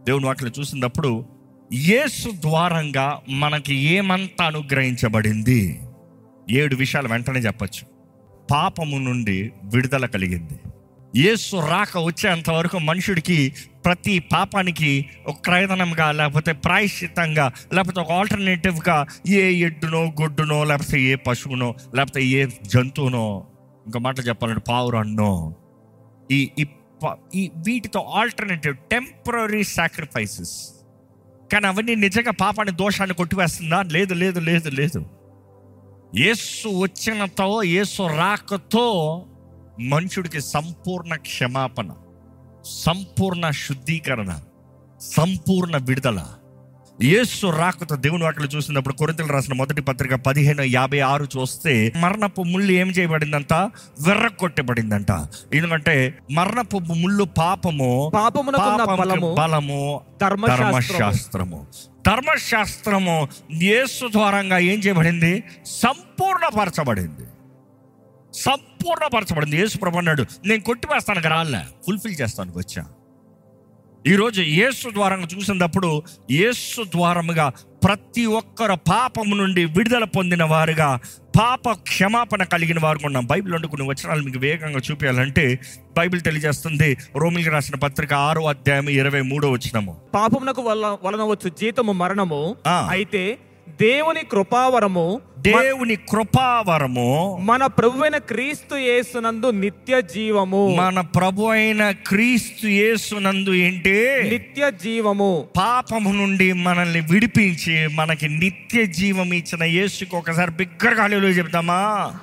దేవుని వాటిని చూసినప్పుడు యేసు ద్వారంగా మనకి ఏమంతా అనుగ్రహించబడింది ఏడు విషయాలు వెంటనే చెప్పచ్చు పాపము నుండి విడుదల కలిగింది యేసు రాక వచ్చేంత వరకు మనుషుడికి ప్రతి పాపానికి ఒక క్రయదనంగా లేకపోతే ప్రాయశ్చిత్తంగా లేకపోతే ఒక ఆల్టర్నేటివ్గా ఏ ఎడ్డునో గొడ్డునో లేకపోతే ఏ పశువునో లేకపోతే ఏ జంతువునో ఇంకో మాట చెప్పాలంటే పావురన్నో ఈ ఈ ప- ఈ వీటితో ఆల్టర్నేటివ్ టెంపరీ సాక్రిఫైసెస్ కానీ అవన్నీ నిజంగా పాపాన్ని దోషాన్ని కొట్టివేస్తుందా లేదు లేదు లేదు లేదు యేసు వచ్చినతో యేసు రాకతో మనుషుడికి సంపూర్ణ క్షమాపణ సంపూర్ణ శుద్ధీకరణ సంపూర్ణ విడుదల యేసు రాకతో దేవుని వాటిలో చూసినప్పుడు కొరింతలు రాసిన మొదటి పత్రిక పదిహేను యాభై ఆరు చూస్తే మరణపు ముళ్ళు ఏం చేయబడిందంట వెర్రకొట్టబడిందంట ఎందుకంటే మరణపు ముళ్ళు పాపము పాపమునకున్న పాపముకి బలము బలము ధర్మశాస్త్రము. ధర్మశాస్త్రము ధర్మశాస్త్రము యేసు ద్వారంగా ఏం చేయబడింది సంపూర్ణపరచబడింది సంపూర్ణపరచబడింది యేసు ప్రభు అన్నాడు నేను కొట్టివేస్తానికి రాలే ఫుల్ఫిల్ చేస్తానికి వచ్చా ఈరోజు యేసు ద్వారంగా చూసినప్పుడు యేసు ద్వారముగా ప్రతి ఒక్కరు పాపము నుండి విడుదల పొందిన వారుగా పాప క్షమాపణ కలిగిన వారు ఉన్నాం బైబిల్ నుండి కొన్ని వచనాలు మీకు వేగంగా చూపించాలంటే బైబిల్ తెలియజేస్తుంది రోమిలికి రాసిన పత్రిక ఆరో అధ్యాయం ఇరవై మూడో వచ్చినము పాపమునకు వల్ల వలన వచ్చు జీతము మరణము ఆ. అయితే దేవుని కృపావరము దేవుని కృపావరము మన ప్రభువైన క్రీస్తు యేసునందు నిత్య జీవము మన ప్రభు అయిన క్రీస్తు యేసునందు ఏంటి నిత్య జీవము పాపము నుండి మనల్ని విడిపించి మనకి నిత్య జీవం ఇచ్చిన యేసుకు ఒకసారి బిగ్గరగా హల్లెలూయా చెప్తామా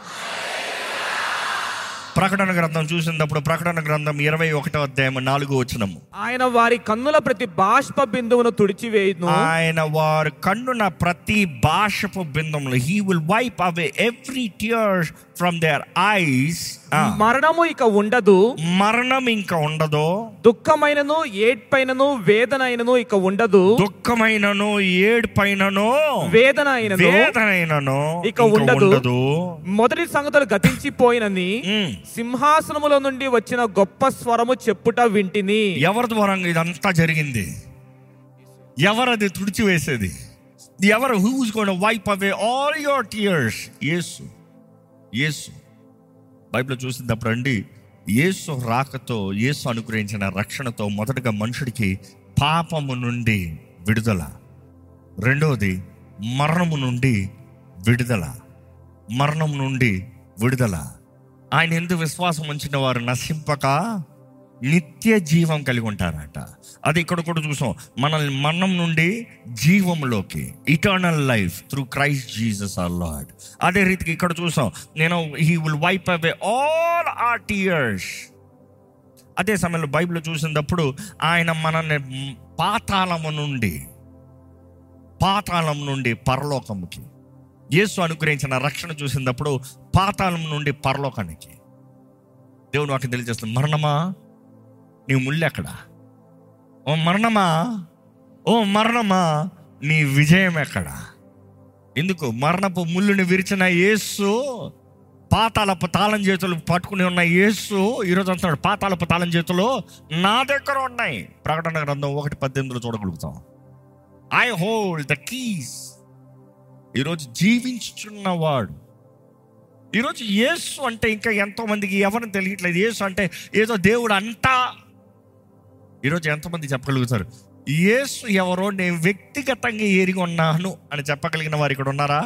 ప్రకటన గ్రంథం చూసినప్పుడు ప్రకటన గ్రంథం ఇరవై ఒకటో అధ్యాయం నాలుగు వచ్చినము ఆయన వారి కన్నుల ప్రతి బాష్ప బిందువును తుడిచివేయును ఆయన వారు కన్నున ప్రతి భాషపు బిందంలో he will wipe away every tear from their eyes మరణము ఇక ఉండదు మరణం ఇంకా ఉండదు దుఃఖమైనను ఏడ్పైనను వేదనైనను ఇక ఉండదు దుఃఖమైనను ఏడుపైనను వేదన అయినను వేదనైనను ఇక ఇంకా ఉండదు. ఉండదు మొదటి సంగతులు గతించిపోయినని ఉమ్. సింహాసనముల నుండి వచ్చిన గొప్ప స్వరము చెప్పుట వింటిని ఎవరి ద్వారా ఇదంతా జరిగింది ఎవరది తుడిచివేసేది ఎవరు who's gonna wipe away all your tears Yesu Yesu Bible చూసినప్పుడు అండి యేసు రాకతో యేసు అనుగ్రహించిన రక్షణతో మొదటగా మనుషుడికి పాపము నుండి విడుదల రెండవది మరణము నుండి విడుదల మరణం నుండి విడుదల ఆయన ఎందుకు విశ్వాసం ఉంచిన వారు నశింపక నిత్య జీవం కలిగి ఉంటారట అది ఇక్కడ కూడా చూసాం మనల్ని మరణం నుండి జీవంలోకి eternal life through Christ Jesus our Lord అదే రీతికి ఇక్కడ చూసాం నేను he will wipe away all our tears అదే సమయంలో బైబిల్ చూసినప్పుడు ఆయన మనల్ని పాతాళము నుండి పాతాళం నుండి పరలోకముకి యేసు అనుగ్రహించిన రక్షణ చూసినప్పుడు పాతాళం నుండి పరలోకానికి దేవుడు వాకి తెలియజేస్తుంది మరణమా నీ ముళ్ళు ఎక్కడ ఓ మరణమా ఓ మరణమా నీ విజయం ఎక్కడ ఎందుకు మరణపు ముళ్ళుని విరిచిన యేసు పాతాళపు తాళం చేతులు పట్టుకుని ఉన్న యేసు ఈరోజు అంటున్నాడు పాతాళపు తాళం చేతులు నా దగ్గర ఉన్నాయి ప్రకటన గ్రంథం ఒకటి పద్దెనిమిదిలో చూడగలుగుతాం ఐ హోల్డ్ ద కీస్ ఈరోజు జీవించుచున్నవాడు ఈరోజు యేసు అంటే ఇంకా ఎంతో మందికి ఎవరిని తెలియట్లేదు యేసు అంటే ఏదో దేవుడు అంటా ఈరోజు ఎంతమంది చెప్పగలుగుతారు యేసు ఎవరో నేను వ్యక్తిగతంగా ఎరిగి ఉన్నాను అని చెప్పగలిగిన వారు ఇక్కడ ఉన్నారా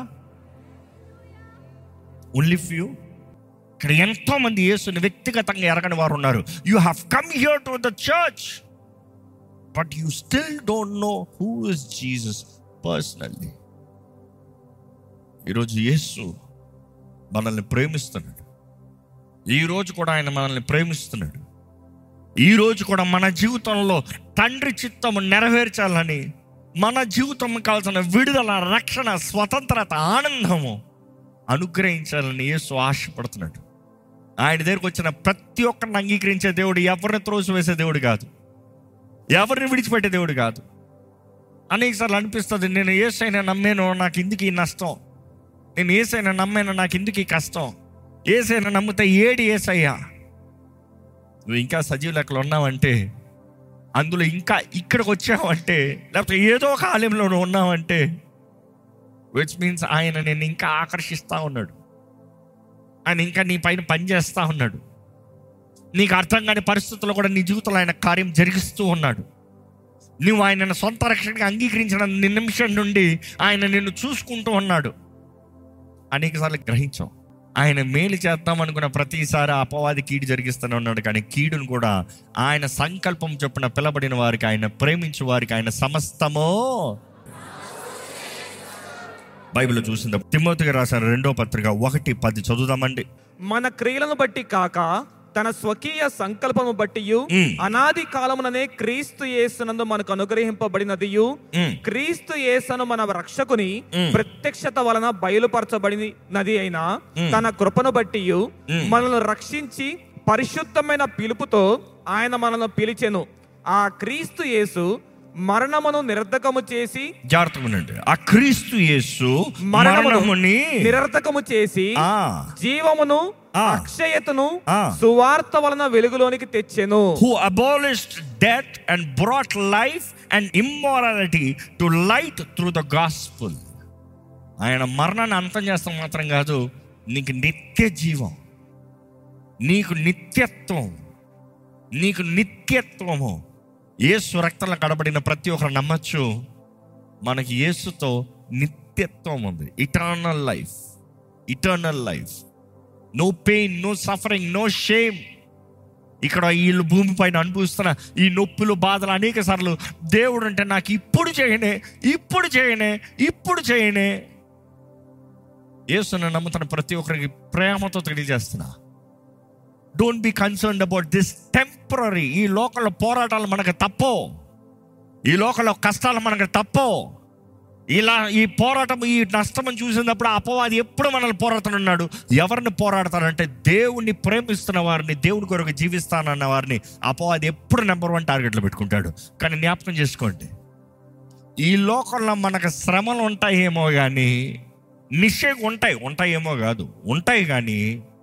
ఓన్లీ ఫ్యూ ఇక్కడ ఎంతో మంది యేసుని వ్యక్తిగతంగా ఎరగని వారు ఉన్నారు you have come here to the church but you still don't know who is Jesus personally ఈరోజు యేసు మనల్ని ప్రేమిస్తున్నాడు ఈ రోజు కూడా ఆయన మనల్ని ప్రేమిస్తున్నాడు ఈ రోజు కూడా మన జీవితంలో తండ్రి చిత్తము నెరవేర్చాలని మన జీవితం కావాల్సిన విడుదల రక్షణ స్వతంత్రత ఆనందము అనుగ్రహించాలని యేసు ఆశపడుతున్నాడు ఆయన దగ్గరకు వచ్చిన ప్రతి ఒక్కరిని అంగీకరించే దేవుడు ఎవరిని త్రోసివేసే దేవుడు కాదు ఎవరిని విడిచిపెట్టే దేవుడు కాదు అనేకసార్లు అనిపిస్తుంది నేను ఏసైనా నమ్మాను నాకు ఇందుకు ఈ నష్టం నేను ఏసైనా నమ్మాను నాకు ఇందుకు ఈ కష్టం ఏసైనా నమ్మితే ఏడి ఏసయ్యా నువ్వు ఇంకా సజీవ లెక్కలు ఉన్నావంటే అందులో ఇంకా ఇక్కడికి వచ్చావంటే లేకపోతే ఏదో ఒక ఆలయంలో నువ్వు ఉన్నావంటే విచ్ మీన్స్ ఆయన నేను ఇంకా ఆకర్షిస్తూ ఉన్నాడు ఆయన ఇంకా నీ పైన పనిచేస్తూ ఉన్నాడు నీకు అర్థం కాని పరిస్థితుల్లో కూడా నీ జీవితంలో ఆయన కార్యం జరిగిస్తూ ఉన్నాడు నువ్వు ఆయన సొంత రక్షణగా అంగీకరించిన నిమిషం నుండి ఆయన నిన్ను చూసుకుంటూ ఉన్నాడు అనేకసార్లు గ్రహించాం ఆయన మేలు చేద్దాం అనుకున్న ప్రతిసారి ఆ అపవాది కీడు జరిగిస్తూనే ఉన్నాడు కానీ కీడును కూడా ఆయన సంకల్పం చొప్పున పిలబడిన వారికి ఆయన ప్రేమించే వారికి ఆయన సమస్తమో బైబిల్ చూసింది తిమ్మోతిగా రాశారు రెండో పత్రిక ఒకటి పది చదువుదామండి మన క్రియలను బట్టి కాక తన స్వకీయ సంకల్పము బట్టి మ్. అనాది కాలముననే క్రీస్తు యేసునందు మనకు అనుగ్రహింపబడినదియు మ్. క్రీస్తు యేసును మన రక్షకుని మ్. ప్రత్యక్షత వలన బయలుపరచబడినది అయిన తన కృపను బట్టి మనల్ని రక్షించి పరిశుద్ధమైన పిలుపుతో ఆయన మనల్ని పిలిచెను ఆ క్రీస్తు యేసు మరణమును నిరర్ధకము చేసి జాగ్రత్తగా ఉండండి ఆ క్రీస్తు యేసు మరణమును మరణముని నిరర్ధకము చేసి ఆ, జీవమును ఆ. అక్షయతను ఆ. సువార్త వలన వెలుగులోనికి తెచ్చెను who abolished death and brought life and immorality to light through the gospel ఆయన మరణాన్ని అంతం చేస్తాం మాత్రం కాదు నీకు నిత్య జీవం నీకు నిత్యత్వం నీకు నిత్యత్వము యేసు రక్తంలో కడబడిన ప్రతి ఒక్కరు నమ్మచ్చు మనకి యేసుతో నిత్యత్వం ఉంది eternal life eternal life no pain no suffering no shame ఇక్కడ వీళ్ళు భూమి పైన అనుభవిస్తున్న ఈ నొప్పులు బాధలు అనేక సార్లు దేవుడు అంటే నాకు ఇప్పుడు చేయనే ఇప్పుడు చేయనే ఇప్పుడు చేయనే యేసుని నమ్ముతున్న ప్రతి ఒక్కరికి ప్రేమతో తెలియజేస్తున్నా don't be concerned about this temporary ఈ లోకంలో పోరాటాలు మనకు తప్పో ఈ లోకంలో కష్టాలు మనకు తప్పో ఇలా ఈ పోరాటం ఈ నష్టం చూసినప్పుడు ఆ అపవాది ఎప్పుడు మనల్ని పోరాడుతున్నాడు ఎవరిని పోరాడతారంటే దేవుణ్ణి ప్రేమిస్తున్న వారిని దేవుడి కొరకు జీవిస్తానన్న వారిని అపవాది ఎప్పుడు నెంబర్ వన్ టార్గెట్లో పెట్టుకుంటాడు కానీ జ్ఞాపకం చేసుకోండి ఈ లోకంలో మనకు శ్రమలు ఉంటాయేమో కానీ నిశ్చయం ఉంటాయి ఉంటాయేమో కాదు ఉంటాయి కానీ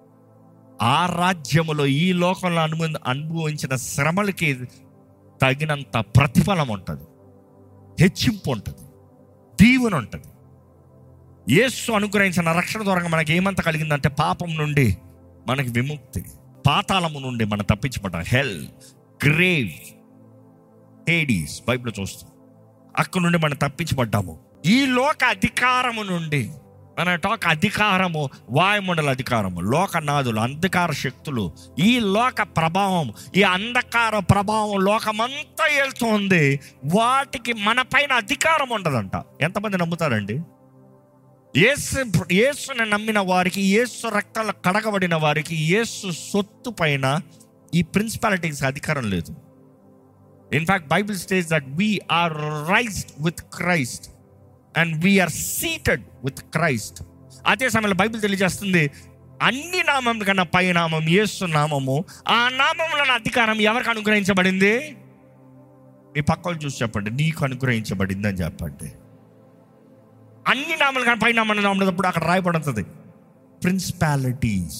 ఆ రాజ్యములో ఈ లోకంలో అనుభవ అనుభవించిన శ్రమలకి తగినంత ప్రతిఫలం ఉంటుంది హెచ్చింపు ఉంటుంది దీవెన ఉంటుంది యేసు అనుగ్రహించిన రక్షణ ద్వారా మనకి ఏమంత కలిగిందంటే పాపం నుండి మనకి విముక్తి పాతాళము నుండి మనం తప్పించబడ్డాం హెల్ గ్రేవ్ హేడీస్ బైబిల్ చూస్తాం అక్కడ నుండి మనం తప్పించబడ్డాము ఈ లోక అధికారము నుండి మన టాక్ అధికారము వాయుమండల అధికారము లోకనాథులు అంధకార శక్తులు ఈ లోక ప్రభావం ఈ అంధకార ప్రభావం లోకమంతా వెళ్తుంది వాటికి మన పైన అధికారం ఉండదంట ఎంతమంది నమ్ముతారండి యేసు యేసుని నమ్మిన వారికి యేసు రక్తాలు కడగబడిన వారికి యేసు సొత్తు పైన ఈ ప్రిన్సిపాలిటీస్ అధికారం లేదు in fact Bible states that we are raised with Christ and we are seated with Christ అదే సమయంలో బైబిల్ తెలియజేస్తుంది అన్ని నామం కన్నా పై నామం యేసు నామము ఆ నామంలో అధికారం ఎవరికి అనుగ్రహించబడింది మీ పక్కలు చూసి చెప్పండి నీకు అనుగ్రహించబడింది అని చెప్పండి అన్ని నామాలు కానీ పై నామం నామప్పుడు అక్కడ రాయబడుతుంది principalities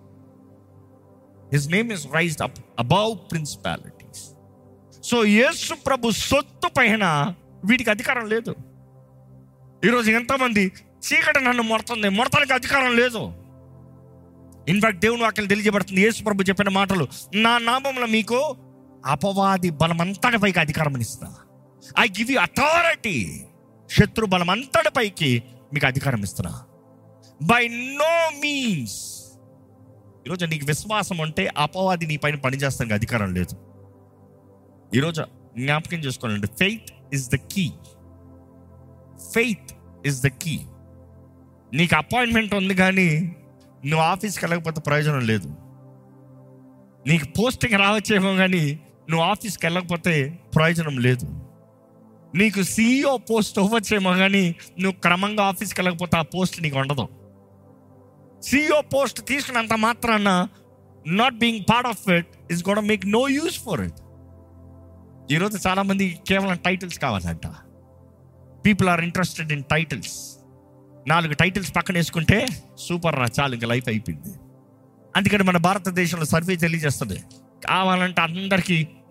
his name is raised up above principalities so Yesu ప్రభు సొత్తు పైన వీటికి అధికారం లేదు ఈరోజు ఎంతమంది చీకటి నన్ను మొడుతుంది మొడతలకు అధికారం లేదు ఇన్ఫాక్ట్ దేవుని వాక్యం తెలియజేయబడుతుంది యేసు ప్రభు చెప్పిన మాటలు నా నామంలో మీకు అపవాది బలమంతటి పైకి అధికారం ఇస్తా ఐ గివ్ యూ అథారిటీ శత్రు బలం అంతటి పైకి మీకు అధికారం ఇస్తున్నా బై నో మీన్స్ ఈరోజు నీకు విశ్వాసం ఉంటే అపవాది నీ పైన పనిచేస్తానికి అధికారం లేదు ఈరోజు జ్ఞాపకం చేసుకోవాలండి faith is the key faith is the key నీకు అపాయింట్మెంట్ ఉంది కానీ నువ్వు ఆఫీస్కి వెళ్ళకపోతే ప్రయోజనం లేదు నీకు పోస్టింగ్ రావచ్చేమో కానీ నువ్వు ఆఫీస్కి వెళ్ళకపోతే ప్రయోజనం లేదు నీకు సీఈఓ పోస్ట్ అవ్వచ్చేమో కానీ నువ్వు క్రమంగా ఆఫీస్కి వెళ్ళకపోతే ఆ పోస్ట్ నీకు ఉండదు సీఈఓ పోస్ట్ తీసుకున్నంత మాత్రాన not being part of it is gonna make no use for it ఈరోజు చాలామంది కేవలం టైటిల్స్ కావాలంట people are interested in titles నాలుగు టైటిల్స్ పక్కన వేసుకుంటే సూపర్ రా చాలు ఇంకా లైఫ్ అయిపోయింది అందుకని మన భారతదేశంలో సర్వే తెలియజేస్తుంది కావాలంటే అందరికీ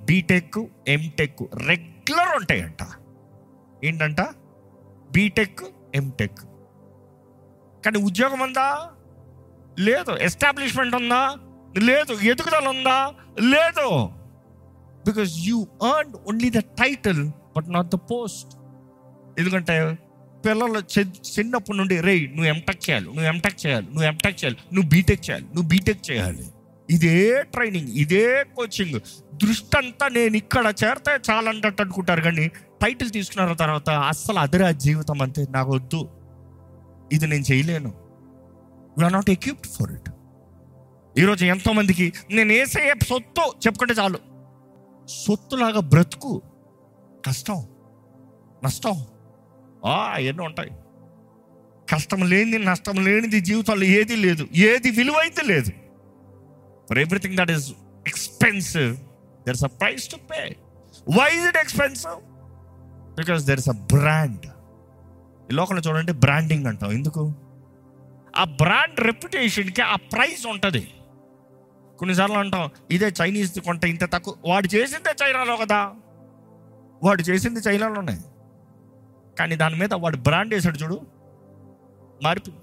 బీటెక్ ఎంటెక్ రెగ్యులర్ ఉంటాయంట ఏంటంట బీటెక్ ఎంటెక్ కానీ ఉద్యోగం ఉందా లేదు ఎస్టాబ్లిష్మెంట్ ఉందా లేదు ఎదుగుదల ఉందా లేదు because you earn only the title but not the post ఎందుకంటే పిల్లలు చి- చిన్నప్పటి నుండి రే నువ్వు ఎంటెక్ చేయాలి నువ్వు ఎంటెక్ చేయాలి నువ్వు ఎంటెక్ చేయాలి నువ్వు బీటెక్ చేయాలి నువ్వు బీటెక్ చేయాలి ఇదే ట్రైనింగ్ ఇదే కోచింగ్ దృష్టి అంతా నేను ఇక్కడ చేరితే చాలంటట్టు అనుకుంటారు కానీ టైటిల్ తీసుకున్న తర్వాత అస్సలు అదిరా జీవితం అంతే నాకు వద్దు ఇది నేను చేయలేను we are not equipped for it ఈరోజు ఎంతో మందికి నేను వేసే సొత్తు చెప్పుకుంటే చాలు సొత్తులాగా బ్రతుకు కష్టం నష్టం ఆ, అవన్నీ ఉంటాయి కష్టం లేనిది నష్టం లేనిది జీవితంలో ఏది లేదు ఏది విలువైతే లేదు for everything that is expensive there is a price to pay why is it expensive because there is a brand ఈ లోకంలో చూడండి బ్రాండింగ్ అంటాం ఎందుకు ఆ బ్రాండ్ రెప్యుటేషన్కి ఆ ప్రైస్ ఉంటుంది కొన్నిసార్లు అంటాం ఇదే చైనీస్ కొంటే ఇంత తక్కువ వాడు చేసిందే చైనాలో కదా వాడు చేసింది చైనాలోనే కానీ దాని మీద వాడు బ్రాండ్ వేసాడు చూడు మారిపోయింది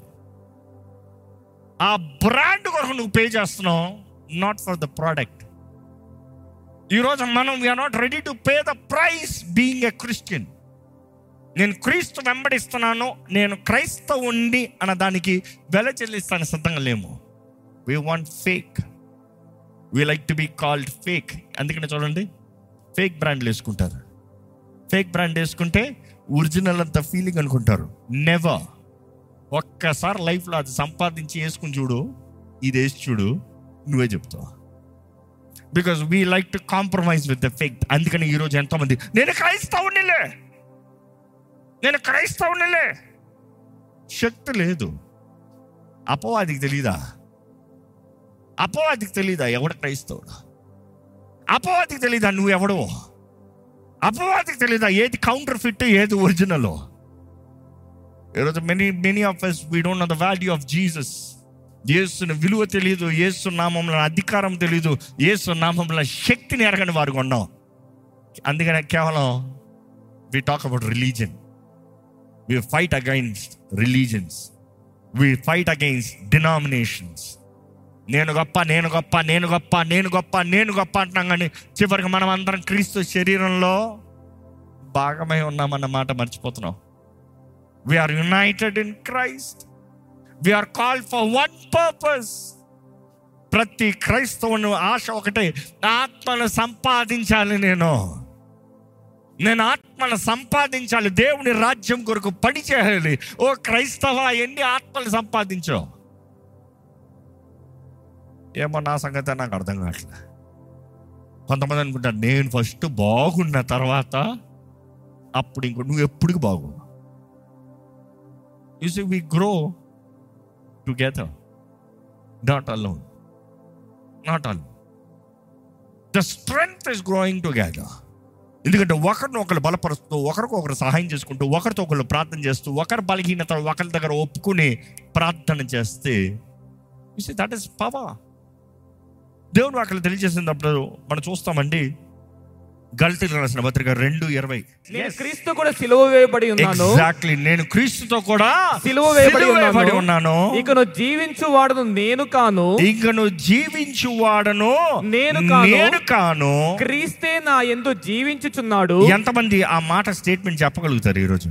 ఆ బ్రాండ్ కొరకు నువ్వు పే చేస్తున్నావు నాట్ ఫర్ ద ప్రోడక్ట్ ఈరోజు మనం we are not ready to pay the price being a Christian నేను క్రీస్తు వెంబడిస్తున్నాను నేను క్రైస్తవుండి అన్న దానికి వెల చెల్లిస్తాను సిద్ధంగా లేము we want fake we like to be called fake అందుకనే చూడండి ఫేక్ బ్రాండ్లు వేసుకుంటారు ఫేక్ బ్రాండ్ వేసుకుంటే ఒరిజినల్ అంత ఫీలింగ్ అనుకుంటారు నెవర్ ఒక్కసారి లైఫ్లో అది సంపాదించి వేసుకుని చూడు ఇది వేసి చూడు నువ్వే చెప్తావు because we like to compromise with the fake అందుకని ఈరోజు ఎంతోమంది నేను క్రైస్తవునిలే నేను క్రైస్తవునిలే శక్తి లేదు అపవాదికి తెలీదా అపవాదికి తెలీదా ఎవడు క్రైస్తవుడు అపవాదికి తెలీదా నువ్వు ఎవడో అపవాదికి తెలీదా ఏది కౌంటర్ ఫిట్ ఏది ఒరిజినల్ ఈరోజు many many of us we don't know the value of Jesus యేసుని విలువ తెలియదు యేసు నామంలో అధికారం తెలియదు యేసు నామంలో శక్తిని ఎరగని వారు ఉన్నాం అందుకనే కేవలం we talk about religion we fight against religions we fight against denominations నేను గొప్ప నేను గొప్ప నేను గొప్ప నేను గొప్ప నేను గొప్ప అంటున్నాం కానీ చివరికి మనం అందరం క్రీస్తు శరీరంలో భాగమై ఉన్నామన్న మాట మర్చిపోతున్నాం we are united in Christ we are call for one purpose ప్రతి క్రైస్తవుని ఆశ ఒకటే ఆత్మను సంపాదించాలి నేను నేను ఆత్మను సంపాదించాలి దేవుని రాజ్యం కొరకు పని చేయాలి ఓ క్రైస్తవ ఎన్ని ఆత్మలు సంపాదించావు ఏమో నా సంగతి నాకు అర్థం కావట్లే కొంతమంది అనుకుంటారు నేను ఫస్ట్ బాగున్న తర్వాత అప్పుడు ఇంకో నువ్వు ఎప్పటికి బాగు you see we grow together not alone not alone the strength is growing together ఎందుకంటే ఒకరిని ఒకరు బలపరుస్తూ ఒకరికి ఒకరు సహాయం చేసుకుంటూ ఒకరితో ఒకరు ప్రార్థన చేస్తూ ఒకరి బలహీనత ఒకరి దగ్గర ఒప్పుకుని ప్రార్థన చేస్తే దట్ ఇస్ పవర్ దేవుడు అక్కడ తెలియజేసినప్పుడు మనం చూస్తామండి గల్తీలు రాసిన పత్రిక రెండు ఇరవై నేను క్రీస్తు కూడా సిలువ వేయబడి ఉన్నాను ఎగ్జాక్ట్లీ నేను క్రీస్తుతో కూడా సిలువ వేయబడి సిలువ వేయబడి ఉన్నాను ఉన్నాను ఇకను జీవించు వాడును నేను కాను ఇంకను జీవించు వాడను నేను కాను. నేను కాను క్రీస్తే నా ఎందు జీవించుచున్నాడు ఎంతమంది ఆ మాట స్టేట్మెంట్ చెప్పగలుగుతారు ఈరోజు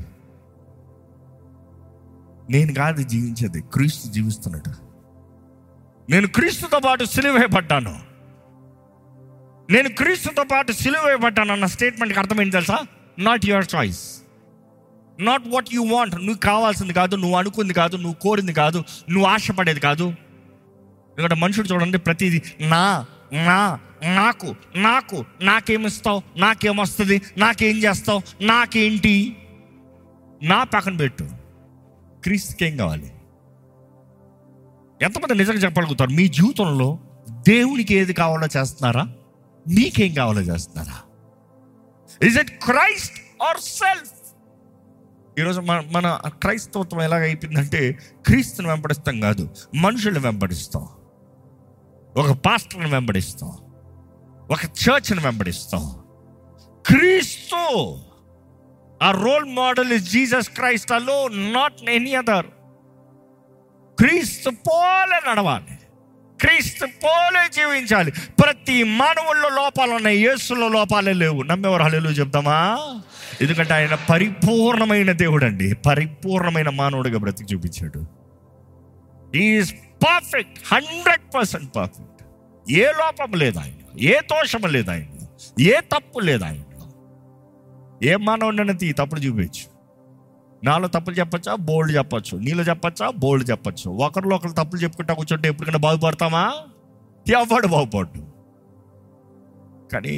నేను కాదు జీవించేది క్రీస్తు జీవిస్తున్నాడు నేను క్రీస్తుతో పాటు సిలువేయబడ్డాను నేను క్రీస్తుతో పాటు సిలువేయబడ్డాను అన్న స్టేట్మెంట్కి అర్థమైంది తెలుసా not your choice not what you want నువ్వు కావాల్సింది కాదు నువ్వు అనుకుంది కాదు నువ్వు కోరింది కాదు నువ్వు ఆశపడేది కాదు ఎందుకంటే మనుషుడు చూడండి ప్రతిదీ నా నా నాకు నాకు నాకేమిస్తావు నాకేమొస్తుంది నాకేం చేస్తావు నాకేంటి నా పక్కన పెట్టు క్రీస్తుకి ఏం కావాలి ఎంతమంది నిజంగా చెప్పగలుగుతారు మీ జీవితంలో దేవునికి ఏది కావాలో చేస్తున్నారా మీకేం కావాలో చేస్తున్నారా is it Christ or self ఈరోజు మన మన క్రైస్తవత్వం ఎలాగ అయిపోయిందంటే క్రీస్తుని వెంబడిస్తాం కాదు మనుషుల్ని వెంబడిస్తాం ఒక పాస్టర్ని వెంబడిస్తాం ఒక చర్చ్ని వెంబడిస్తాం క్రీస్తు ఆ role model is Jesus Christ alone not any other Kristu పోలే నడవాలి క్రీస్తు పోలే జీవించాలి ప్రతి మానవుల్లో లోపాలు ఉన్నాయి యేసులో లోపాలే లేవు నమ్మేవారు హలేలు చెప్తామా ఎందుకంటే ఆయన పరిపూర్ణమైన దేవుడు అండి పరిపూర్ణమైన మానవుడిగా బ్రతికి చూపించాడు is perfect hundred percent perfect ఏ లోపం లేదు ఆయన ఏ దోషం లేదు ఆయన ఏ తప్పు లేదు ఆయనలో ఏ మానవుడిని తీ తప్పులు చూపించు నాలో తప్పులు చెప్పచ్చా బోల్డ్ చెప్పచ్చు నీలో చెప్పచ్చా బోల్డ్ చెప్పచ్చు ఒకరిలో ఒకరు తప్పులు చెప్పుకుంటా కూర్చుంటే ఎప్పటికైనా బాగుపడతామా ఎవడు బాగుపడ్డు కానీ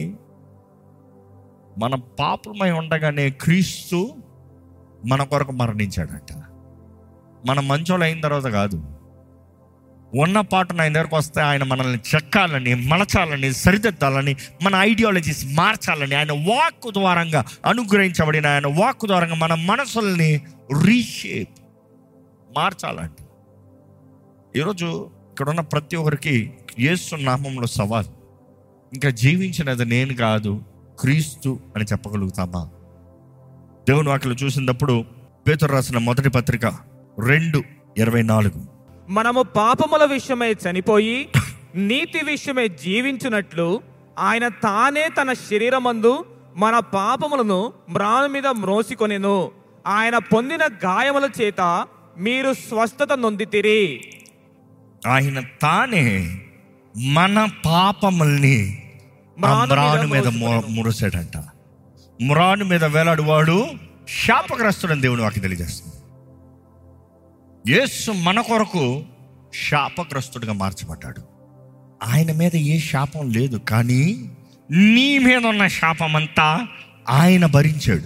మన పాపమై ఉండగానే క్రీస్తు మన కొరకు మరణించాడట మన మంచోళ్ళు అయిన తర్వాత కాదు ఉన్న పాటను ఆయన దగ్గరకు వస్తే ఆయన మనల్ని చెక్కాలని మలచాలని సరిదిద్దాలని మన ఐడియాలజీస్ మార్చాలని ఆయన వాక్ ద్వారంగా అనుగ్రహించబడిన ఆయన వాక్ ద్వారంగా మన మనసుల్ని రీషేప్ మార్చాలండి ఈరోజు ఇక్కడ ఉన్న ప్రతి ఒక్కరికి యేసు నామంలో సవాల్ ఇంకా జీవించినది నేను కాదు క్రీస్తు అని చెప్పగలుగుతామా దేవుని వాక్యలు చూసినప్పుడు పేతురు రాసిన మొదటి పత్రిక రెండు ఇరవై నాలుగు మనము పాపముల విషయమై చనిపోయి నీతి విషయమై జీవించున్నట్లు ఆయన తానే తన శరీరమందు మన పాపములను మ్రాను మీద మ్రోసికొనెను ఆయన పొందిన గాయముల చేత మీరు స్వస్థత నొందితిరి ఆయన తానే మన పాపముల్ని ఆ మ్రాను మీద మ్రాను మీద మోసుకొనెను. మురసాడంట మ్రాను మీద వేలాడువాడు శాపగ్రస్తుడని దేవుని వాకి తెలియజేస్తుంది యేసు మన కొరకు శాపగ్రస్తుడిగా మార్చబడ్డాడు ఆయన మీద ఏ శాపం లేదు కానీ నీ మీద ఉన్న శాపం అంతా ఆయన భరించాడు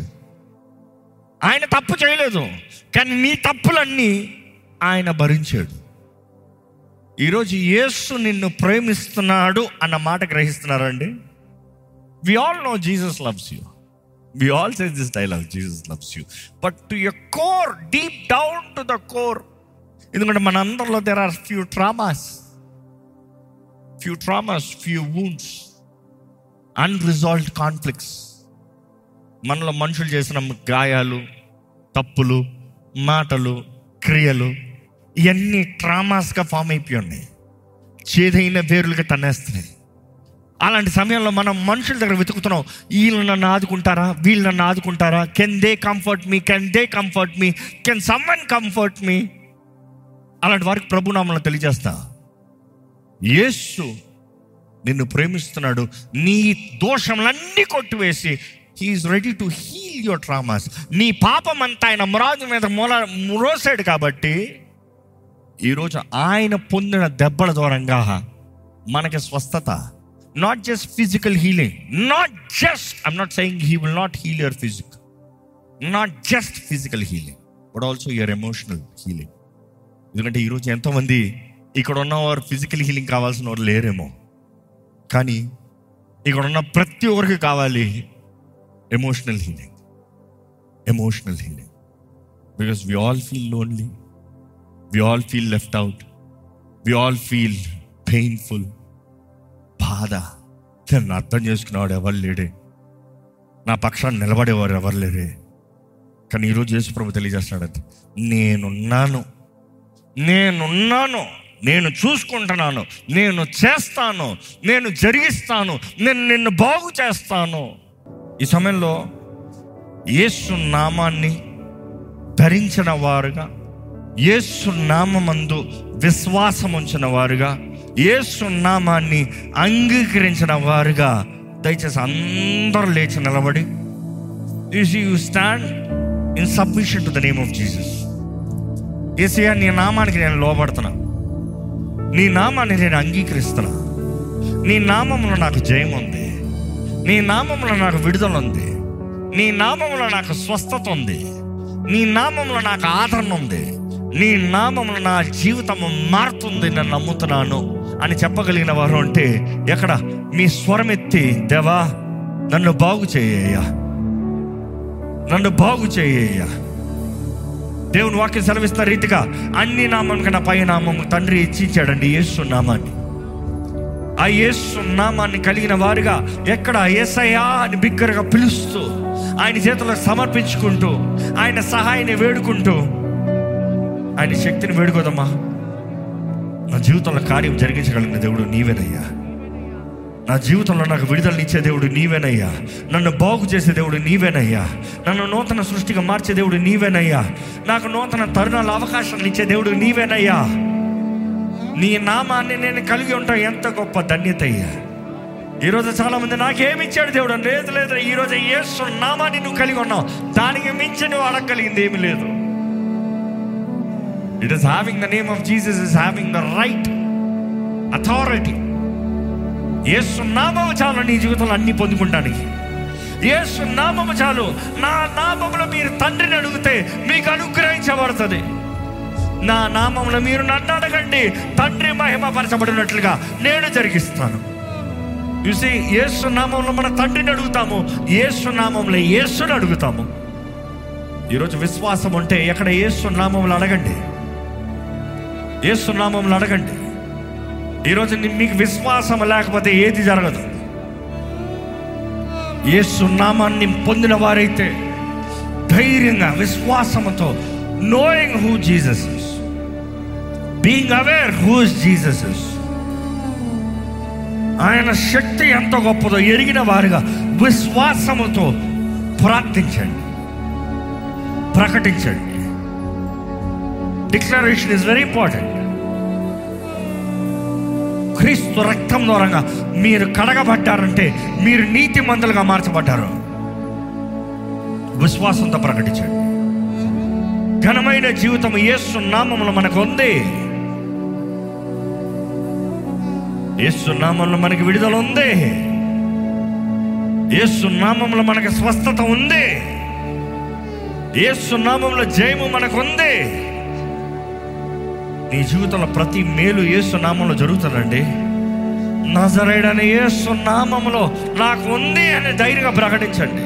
ఆయన తప్పు చేయలేదు కానీ నీ తప్పులన్నీ ఆయన భరించాడు ఈరోజు యేసు నిన్ను ప్రేమిస్తున్నాడు అన్న మాట గ్రహిస్తున్నారండి we all know Jesus loves you we all say this dialogue Jesus loves you but to your core deep down to the core ఎందుకంటే మన అందరిలో there are few traumas few traumas few wounds unresolved conflicts మనలో మనుషులు చేసిన గాయాలు తప్పులు మాటలు క్రియలు ఇవన్నీ ట్రామాస్గా ఫామ్ అయిపోయి ఉన్నాయి చేదైన వేరులుగా తన్నేస్తున్నాయి అలాంటి సమయంలో మనం మనుషుల దగ్గర వెతుకుతున్నాం వీళ్ళు నన్ను ఆదుకుంటారా వీళ్ళు నన్ను ఆదుకుంటారా can they comfort me can they comfort me can someone comfort me అలాంటి వారికి ప్రభునామలను తెలియజేస్తా యేసు నిన్ను ప్రేమిస్తున్నాడు నీ దోషములన్నీ కొట్టివేసి he's ready to heal your traumas నీ పాపం అంతా ఆయన మురాజు మీద మూల మురోసాడు కాబట్టి ఈరోజు ఆయన పొందిన దెబ్బల దూరంగా మనకి స్వస్థత not just physical healing not just I'm not saying he will not heal your physique not just physical healing but also your emotional healing ఎందుకంటే ఈరోజు ఎంతోమంది ఇక్కడ ఉన్నవారు ఫిజికల్ హీలింగ్ కావాల్సిన వారు లేరేమో కానీ ఇక్కడ ఉన్న ప్రతి ఒక్కరికి కావాలి emotional healing emotional healing because we all feel lonely we all feel left out we all feel painful బాధ నన్ను అర్థం చేసుకునేవాడు ఎవరు లేడే నా పక్షాన్ని నిలబడేవారు ఎవరు లేరే కానీ ఈరోజు యేసు ప్రభు తెలియజేస్తున్నాడు నేనున్నాను నేనున్నాను నేను చూసుకుంటున్నాను నేను చేస్తాను నేను జరిగిస్తాను నేను నిన్ను బాగు చేస్తాను ఈ సమయంలో యేసు నామాన్ని ధరించిన వారుగా యేసు నామందు విశ్వాసం ఉంచిన వారుగా యేసు నామాన్ని అంగీకరించిన వారుగా దయచేసి అందరూ లేచి నిలబడి you stand in submission to the name of Jesus Yesayya నీ నామానికి నేను లోబడుతున్నా నీ నామాన్ని నేను అంగీకరిస్తున్నా నీ నామంలో నాకు జయం ఉంది నీ నామంలో నాకు విడుదల ఉంది నీ నామంలో నాకు స్వస్థత ఉంది నీ నామంలో నాకు ఆదరణ ఉంది నీ నామంలో నా జీవితం మారుతుంది నేను నమ్ముతున్నాను అని చెప్పగలిగిన వారు అంటే ఎక్కడ మీ స్వరం ఎత్తి దేవా నన్ను బాగు చేయ్యా నన్ను బాగు చేయ్యా దేవుని వాక్యం సెలవిస్తున్న రీతిగా అన్ని నామం కన్నా పై నామం తండ్రి ఇచ్చించాడండి యేసు నామాన్ని ఆ యేసు నామాన్ని కలిగిన వారుగా ఎక్కడ ఏసయ్యా అని బిగ్గరగా పిలుస్తూ ఆయన చేతుల్లో సమర్పించుకుంటూ ఆయన సహాయాన్ని వేడుకుంటూ ఆయన శక్తిని వేడుకోదమ్మా నా జీవితంలో కార్యం జరిగించగలిగిన దేవుడు నీవేనయ్యా నా జీవితంలో నాకు విడుదలనిచ్చే దేవుడు నీవేనయ్యా నన్ను బాగు చేసే దేవుడు నీవేనయ్యా నన్ను నూతన సృష్టిగా మార్చే దేవుడు నీవేనయ్యా నాకు నూతన తరుణాల అవకాశాలు ఇచ్చే దేవుడు నీవేనయ్యా నీ నామాన్ని నేను కలిగి ఉంటా ఎంత గొప్ప ధన్యత అయ్యా ఈరోజు చాలా మంది నాకేమి ఇచ్చాడు దేవుడు అని లేదు లేదు ఈరోజు యేసు నామాన్ని నువ్వు కలిగి ఉన్నావు దానికి మించి నువ్వు అడగలిగింది ఏమీ లేదు it is having the name of Jesus is having the right authority Yesu నామము చాలు నీ జీవితంలో అన్ని పొందుకుంటానికి యేసు నామము చాలు నా నామములో మీరు తండ్రిని అడిగితే మీకు అనుగ్రహించబడుతుంది నా నామంలో మీరు నన్ను అడగండి తండ్రి మహిమపరచబడినట్లుగా నేను జరిగిస్తాను చూసి యేసు నామంలో మన తండ్రిని అడుగుతాము యేసు నామంలో యేసుని అడుగుతాము ఈరోజు విశ్వాసం ఉంటే ఎక్కడ యేసు నామంలో అడగండి యేసు నామంలో అడగండి ఈరోజు ని- మీకు విశ్వాసం లేకపోతే ఏది జరగదు యేసు నామాన్ని పొందిన వారైతే ధైర్యంగా విశ్వాసంతో knowing who Jesus is being aware who is Jesus is ఆయన శక్తి ఎంత గొప్పదో ఎరిగిన వారుగా విశ్వాసముతో ప్రార్థించండి ప్రకటించండి డిక్లరేషన్ ఇస్ వెరీ ఇంపార్టెంట్ క్రీస్తు రక్తం ద్వారంగా మీరు కడగబడ్డారంటే మీరు నీతి మంతులుగా మార్చబడ్డారు విశ్వాసంతో ప్రకటించండి ఘనమైన జీవితం యేసు నామములో మనకు ఉంది యేసు నామంలో మనకి విడుదల ఉంది యేసు నామంలో మనకి స్వస్థత ఉంది యేసు నామంలో జయము మనకు ఉంది నీ జీవితంలో ప్రతి మేలు యేసు నామంలో జరుగుతుందండి నజరేడని యేసు నామంలో నాకు ఉంది అని ధైర్యంగా ప్రకటించండి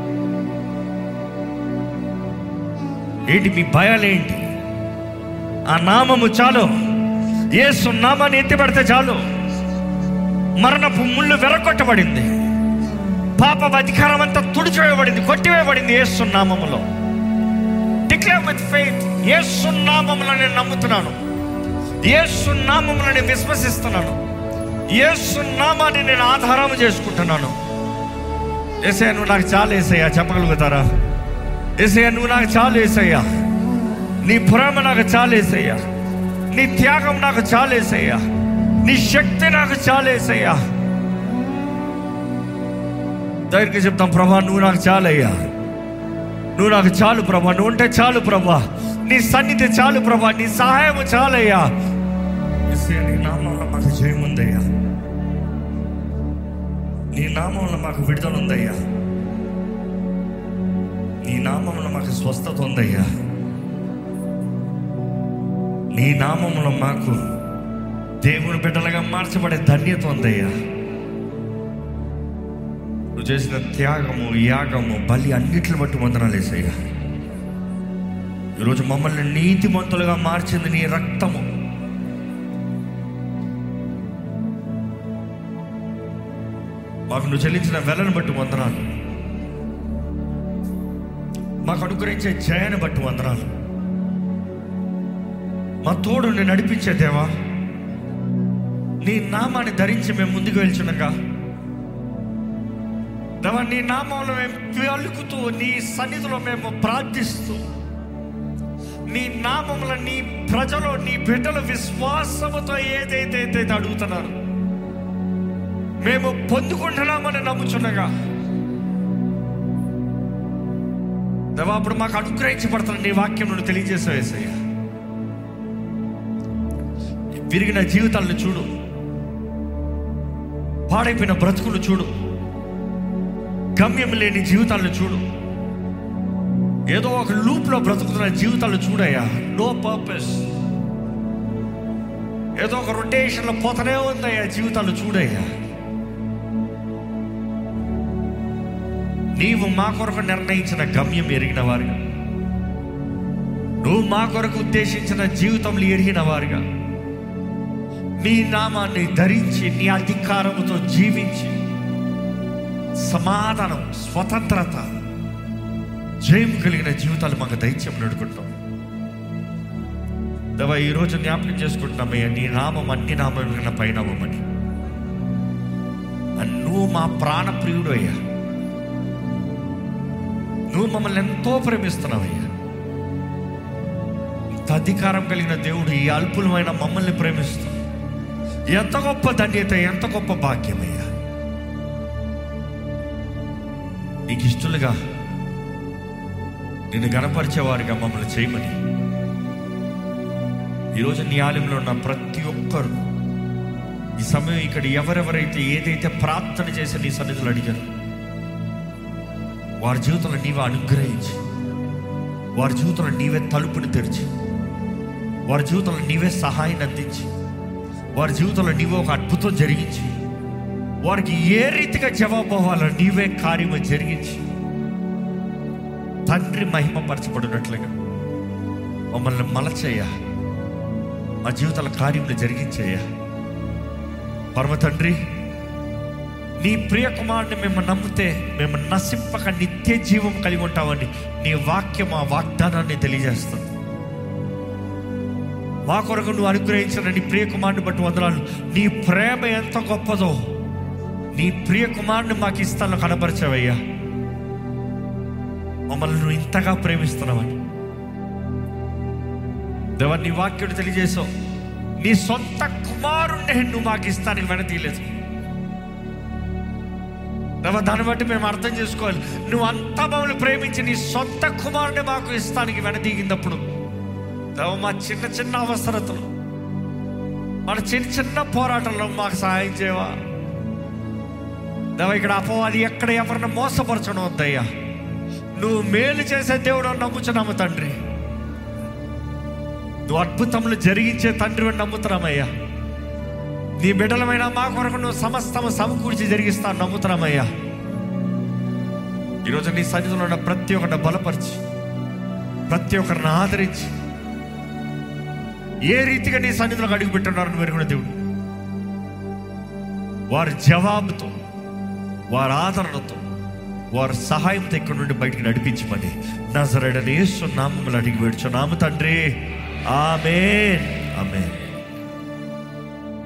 ఏంటి మీ భయాలేంటి ఆ నామము చాలు యేసు నామాన్ని ఎత్తిపడితే చాలు మరణపు ముళ్ళు వెరగొట్టబడింది పాప అధికారం అంతా తుడిచివేయబడింది కొట్టివేయబడింది యేసు నామములో డిక్లేర్ విత్ ఫెయిత్ యేసు నామములో నేను నమ్ముతున్నాను యేసు నామములో నేను విశ్వసిస్తున్నాను యేసు నామాన్ని నేను ఆధారం చేసుకుంటున్నాను ఏసయ్య నువ్వు నాకు చాలు ఏసయ్యా చెప్పగలుగుతారా ఏసయ్య నువ్వు నాకు చాలు ఏసయ్యా నీ ప్రేమ నాకు చాలు ఏసయ్యా నీ త్యాగం నాకు చాలు ఏసయ్యా నీ శక్తి నాకు చాలు ఏసయ్యా దగ్గరికి చెప్తాం ప్రభా నువ్వు నాకు చాలయ్యా నువ్వు నాకు చాలు ప్రభా నువ్వు ఉంటే చాలు ప్రభా నీ సన్నిధి చాలు ప్రభా నీ సహాయం చాలయ్యా యేసయ్య, నీ నామంలో మాకు జయం ఉందయ్యా నీ నామంలో మాకు విడుదల ఉందయ్యా నీ నామంలో మాకు స్వస్థత ఉందయ్యా నీ నామంలో మాకు దేవుని బిడ్డలుగా మార్చబడే ధన్యత ఉందయ్యా నువ్వు చేసిన త్యాగము యాగము బలి అన్నిటిని బట్టి వందనాలు వేసయ్యా ఈరోజు మమ్మల్ని నీతిమంతులుగా మార్చింది నీ రక్తము మాకు నువ్వు చెల్లించిన వెలను బట్టి వందనాలు మాకు అనుగ్రహించే జయాన్ని బట్టి వందనాలు మా తోడు నేను నడిపించే దేవా నీ నామాన్ని ధరించి మేము ముందుకు వెళ్చునగా దేవా నీ నామంలో మేము పలుకుతూ నీ సన్నిధిలో మేము ప్రార్థిస్తూ నీ నామంలో నీ ప్రజలు నీ బిడ్డలు విశ్వాసముతో ఏదైతే ఏదైతే అడుగుతున్నారు మేము పొందుకుంటున్నామని నమ్ముచున్నగా దేవా అప్పుడు మాకు అనుగ్రహించబడుతున్న నీ వాక్యం నువ్వు తెలియజేసేసయ్యా విరిగిన జీవితాలను చూడు పాడైపోయిన బ్రతుకులు చూడు గమ్యం లేని జీవితాలను చూడు ఏదో ఒక లూప్లో బ్రతుకుతున్న జీవితాలు చూడయ్యా నో పర్పస్ ఏదో ఒక రొటేషన్లో పోతనే ఉందయ్యా జీవితాలు చూడయ్యా నీవు మా కొరకు నిర్ణయించిన గమ్యం ఎరిగిన వారుగా నువ్వు మా కొరకు ఉద్దేశించిన జీవితంలో ఎరిగిన వారుగా నీ నామాన్ని ధరించి నీ అధికారముతో జీవించి సమాధానం స్వతంత్రత జయం కలిగిన జీవితాలు మాకు దైత్యం నడుకుంటాం దేవా ఈరోజు జ్ఞాపకం చేసుకుంటున్నామయ్యా నీ నామం అన్ని నామం పైన అవ్వమని నువ్వు మా ప్రాణప్రియుడు అయ్యా నువ్వు మమ్మల్ని ఎంతో ప్రేమిస్తున్నావయ్యా ఇంత అధికారం కలిగిన దేవుడు ఈ అల్పులమైన మమ్మల్ని ప్రేమిస్తూ ఎంత గొప్ప ధన్యత ఎంత గొప్ప భాగ్యమయ్యా నీకు ఇష్టలుగా నిన్ను గణపరిచేవారిగా మమ్మల్ని చేయమని ఈరోజు నీ ఆలయంలో ఉన్న ప్రతి ఒక్కరు ఈ సమయం ఇక్కడ ఎవరెవరైతే ఏదైతే ప్రార్థన చేసి నీ సన్నిధులు అడిగారు వారి జీవితంలో నీవే అనుగ్రహించి వారి జీవితంలో నీవే తలుపుని తెరిచి వారి జీవితంలో నీవే సహాయాన్ని అందించి వారి జీవితంలో నీవే ఒక అద్భుతం జరిగించి వారికి ఏ రీతిగా జవాబు అవ్వాలో నీవే కార్యము జరిగించి తండ్రి మహిమపరచబడినట్లుగా మమ్మల్ని మలచేయ మా జీవితాల కార్యములు జరిగించేయ్యా పరమ తండ్రి నీ ప్రియ కుమారుని మేము నమ్మితే మేము నశింపక నిత్య జీవం కలిగి ఉంటామని నీ వాక్యం ఆ వాగ్దానాన్ని తెలియజేస్తుంది మా కొరకు నువ్వు అనుగ్రహించిన నీ ప్రియ కుమారుని బట్టి వందనాలు నీ ప్రేమ ఎంత గొప్పదో నీ ప్రియ కుమారుని మాకు ఇస్తాను కనపరిచావయ్యా మమ్మల్ని నువ్వు ఇంతగా ప్రేమిస్తున్నావని దేవా నీ వాక్యుడు తెలియజేసావు నీ సొంత కుమారుణ్ణి నువ్వు మాకు ఇస్తానికి వెనతీయలేదు దేవా దాన్ని బట్టి మేము అర్థం చేసుకోవాలి నువ్వు అంతా మమ్మల్ని ప్రేమించి నీ సొంత కుమారుని మాకు ఇస్తానికి వెనదీగినప్పుడు దేవ మా చిన్న చిన్న అవసరతలు మన చిన్న చిన్న పోరాటంలో మాకు సహాయం చేయవా దేవ ఇక్కడ అపవాది ఎక్కడ ఎవరిని మోసపరచడం వద్దయ్యా నువ్వు మేలు చేసే దేవుడు నమ్ముచున్నాము తండ్రి నువ్వు అద్భుతములు జరిగించే తండ్రి అని నమ్ముతున్నామయ్యా నీ బిడ్డలమైన మా కొరకు నువ్వు సమస్తము సమకూర్చి జరిగిస్తాను నమ్ముతున్నామయ్యా ఈరోజు నీ సన్నిధిలో ఉన్న ప్రతి ఒక్కరిని బలపరిచి ప్రతి ఒక్కరిని ఆదరించి ఏ రీతిగా నీ సన్నిధిలోకి అడుగు పెట్టున్నారని మెరుగున దేవుడు వారి జవాబుతో వారి ఆదరణతో వారి సహాయంతో ఇక్కడ నుండి బయటికి నడిపించమని నజరడని నామములు అడిగి వేడుచున్నాము తండ్రి ఆమెన్ ఆమెన్